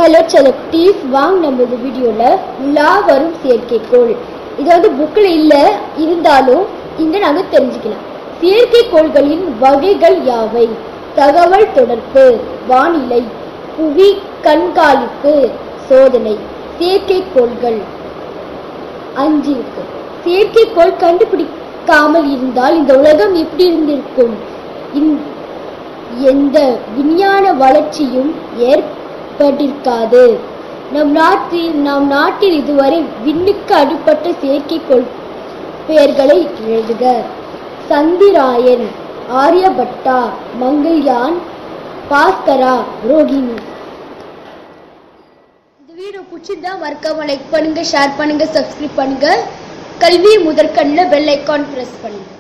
hello selective வாங்க நம்ம இந்த வீடியோவில் உலா வரும் செயற்கைக்கோள் இது வந்து புக்கில் இல்லை இருந்தாலும் இங்கே நாங்கள் தெரிஞ்சுக்கலாம் செயற்கைக்கோள்களின் வகைகள் யாவை தகவல் தொடர்பு வானிலை புவி கண்காணிப்பு சோதனை செயற்கைக்கோள்கள் அஞ்சு இருக்கு செயற்கைக்கோள் கண்டுபிடிக்காமல் இருந்தால் இந்த உலகம் எப்படி இருந்திருக்கும் இந்த எந்த விஞ்ஞான வளர்ச்சியும் ஏற்பட்டிருக்காது நம் நாட்டில் நம் நாட்டில் இதுவரை விண்ணுக்கு அடிப்பட்ட செயற்கைக்கோள் பெயர்களை எழுதுக சந்திராயன் ஆரியபட்டா மங்கள்யான் பாஸ்கரா ரோகிணி இந்த வீடியோ பிடிச்சிருந்தா மறக்காம லைக் பண்ணுங்க ஷேர் பண்ணுங்க சப்ஸ்கிரைப் பண்ணுங்க கல்வி முதற்கண்ணில் பெல் ஐக்கான் பிரஸ் பண்ணுங்க